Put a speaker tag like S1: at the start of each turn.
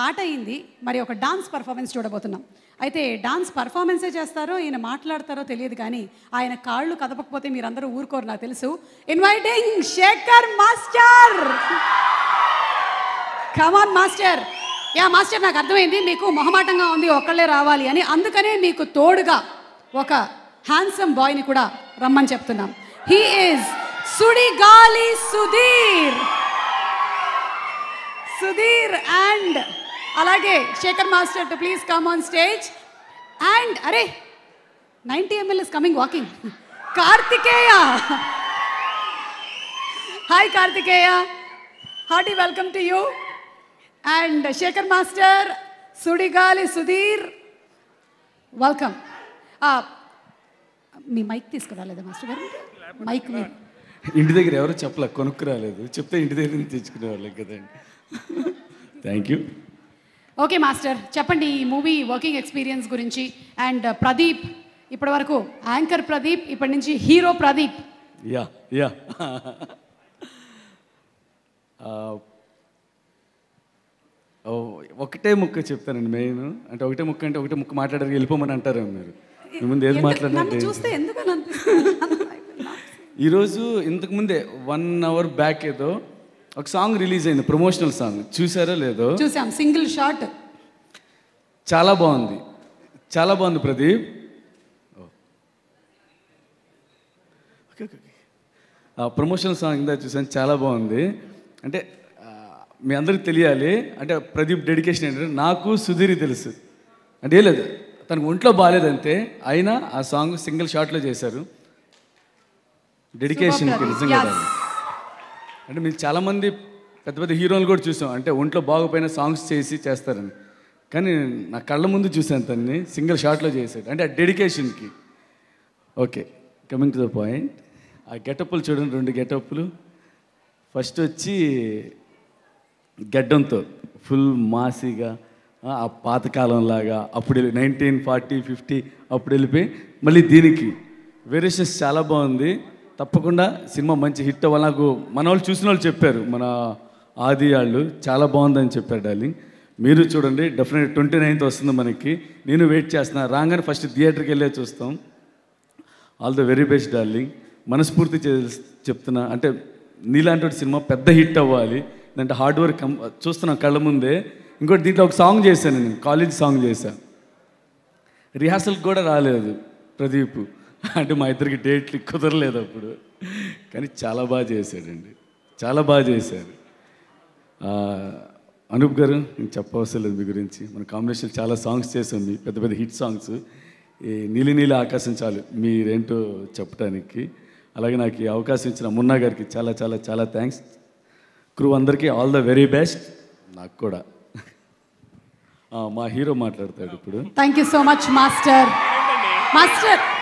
S1: పాట అయింది మరి ఒక డాన్స్ పర్ఫార్మెన్స్ చూడబోతున్నాం అయితే డాన్స్ పర్ఫార్మెన్సే చేస్తారో ఈయన మాట్లాడతారో తెలియదు కానీ ఆయన కాళ్ళు కదపకపోతే మీరందరూ ఊరుకోరు నాకు తెలుసు inviting Shekhar master come on master ya master నాకు అర్థమైంది మీకు మొహమాటంగా ఉంది ఒక్కళ్ళే రావాలి అని అందుకనే మీకు తోడుగా ఒక హ్యాండ్సమ్ బాయ్ని కూడా రమ్మని చెప్తున్నాం he is Sudigali Sudheer Sudheer and అలాగే Shekhar master too please come on stage and అరే ninety ML is coming walking Karthikeya hi Karthikeya hearty welcome to you and Shekhar master Sudigali Sudheer welcome మీ మైక్ తీసుకురాలేదా మాస్టర్ గారు మైక్ మీరు
S2: ఇంటి దగ్గర ఎవరు చెప్పలే కొనుక్కు రాలేదు చెప్తే ఇంటి దగ్గర నుంచి తెచ్చుకునే వాళ్ళకి కదండి థ్యాంక్ యూ
S1: ఓకే మాస్టర్ చెప్పండి ఈ మూవీ వర్కింగ్ ఎక్స్పీరియన్స్ గురించి అండ్ ప్రదీప్ ఇప్పటి వరకు యాంకర్ ప్రదీప్ ఇప్పటి నుంచి హీరో ప్రదీప్
S2: యా యా ఒకటే ముక్క చెప్తానండి మెయిన్ అంటే ఒకటే ముక్క అంటే ఒకటే ముక్క మాట్లాడారు వెళ్ళిపోమని అంటారు మీరు మీ ముందు ఏది
S1: ఎందుకు-
S2: మాట్లాడినా
S1: నన్ను చూస్తే ఎందుకు అని అనిపిస్తుంది
S2: ఈరోజు ఇంతకు ముందే వన్ అవర్ బ్యాక్ ఏదో ఒక సాంగ్ రిలీజ్ అయింది ప్రమోషనల్ సాంగ్ చూసారో లేదో
S1: చూసాం సింగిల్ షాట్
S2: చాలా బాగుంది చాలా బాగుంది ప్రదీప్ ఓకే ఓకే ఆ ప్రమోషనల్ సాంగ్ ఇందా చూసాను చాలా బాగుంది అంటే ఆ, మీ అందరికి తెలియాలి అంటే ప్రదీప్ డెడికేషన్ ఏంటంటే నాకు సుధీర్ తెలుసు అంటే ఏం లేదు తనకు ఒంట్లో బాగాలేదంతే అయినా ఆ సాంగ్ సింగిల్ షాట్లో చేశారు డెడికేషన్కి నిజంగా
S1: Yes.
S2: దాన్ని. అంటే మీరు చాలామంది పెద్ద పెద్ద హీరోలు కూడా చూసాం అంటే ఒంట్లో బాగోపోయిన సాంగ్స్ చేసి చేస్తారని కానీ నా కళ్ళ ముందు చూశాను తన్ని సింగిల్ షాట్లో చేశాడు అంటే ఆ డెడికేషన్కి okay coming to the point ఆ గెటప్పులు చూడండి రెండు గెటప్పులు ఫస్ట్ వచ్చి గడ్డంతో ఫుల్ మాసిగా ఆ, ఆ పాతకాలంలాగా అప్పుడు నైన్టీన్ ఫార్టీ ఫిఫ్టీ అప్పుడు వెళ్ళిపోయి మళ్ళీ దీనికి వేరియేషన్స్ చాలా బాగుంది తప్పకుండా సినిమా మంచి హిట్ అవ్వాలి నాకు మన వాళ్ళు చూసిన వాళ్ళు చెప్పారు మన ఆది వాళ్ళు చాలా బాగుందని చెప్పారు డార్లింగ్ మీరు చూడండి డెఫినెట్ ట్వంటీ నైన్త్ వస్తుంది మనకి నేను వెయిట్ చేస్తున్నా రాగానే ఫస్ట్ థియేటర్కి వెళ్ళే చూస్తాం all the very best darling మనస్ఫూర్తి చే- చెప్తున్నా అంటే నీలాంటి వాడి సినిమా పెద్ద హిట్ అవ్వాలి అంటే హార్డ్ వర్క్ కం- చూస్తున్నా కళ్ళ ముందే ఇంకోటి దీంట్లో ఒక సాంగ్ చేశాను నేను కాలేజ్ సాంగ్ చేశాను రిహార్సల్కి కూడా రాలేదు ప్రదీప్ అంటే మా ఇద్దరికి డేట్లు కుదరలేదు అప్పుడు కానీ చాలా బాగా చేశాడండి చాలా బాగా చేశారు ఆ, అనూప్ గారు నేను చెప్పవసరం లేదు మీ గురించి మన కాంబినేషన్ చాలా సాంగ్స్ చేసాం మీ పెద్ద పెద్ద హిట్ సాంగ్స్ ఈ నీలి నీలి ఆకాశం చాలు మీరేంటో చెప్పడానికి అలాగే నాకు ఈ అవకాశం ఇచ్చిన మున్నా గారికి చాలా చాలా చాలా థ్యాంక్స్ క్రూ అందరికీ ఆల్ ద వెరీ బెస్ట్ నాకు కూడా ఆ, మా హీరో మాట్లాడతాడు ఇప్పుడు
S1: thank you so much master master